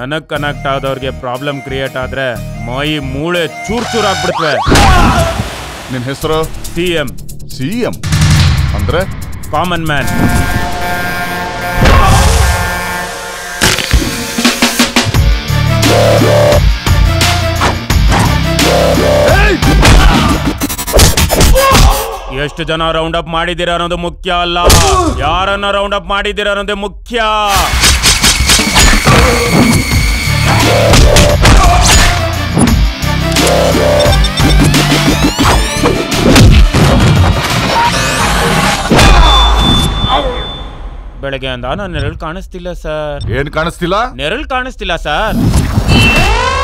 ನನಗ್ connect ಆದವ್ರಿಗೆ problem create ಆದ್ರೆ ಮೈ ಮೂಳೆ ಚೂರ್ ಚೂರ್ ಆಗ್ಬಿಡ್ತವೆ ನಿನ್ ಹೆಸರು ಸಿ ಎಂ ಸಿ ಎಂ ಅಂದ್ರೆ ಕಾಮನ್ ಮ್ಯಾನ್ ಎಷ್ಟು ಜನ ರೌಂಡ್ ಅಪ್ ಮಾಡಿದ್ದೀರಾ ಅನ್ನೋದು ಮುಖ್ಯ ಅಲ್ಲ ಯಾರನ್ನ ರೌಂಡ್ ಅಪ್ ಮಾಡಿದ್ದೀರಾ ಅನ್ನೋದೇ ಮುಖ್ಯ ಬೆಳಗ್ಗೆ ಅಂದ ನಾನು ನೆರಳು ಕಾಣಿಸ್ತಿಲ್ಲ ಸರ್ ಏನ್ ಕಾಣಿಸ್ತಿಲ್ಲ ನೆರಳು ಕಾಣಿಸ್ತಿಲ್ಲ ಸರ್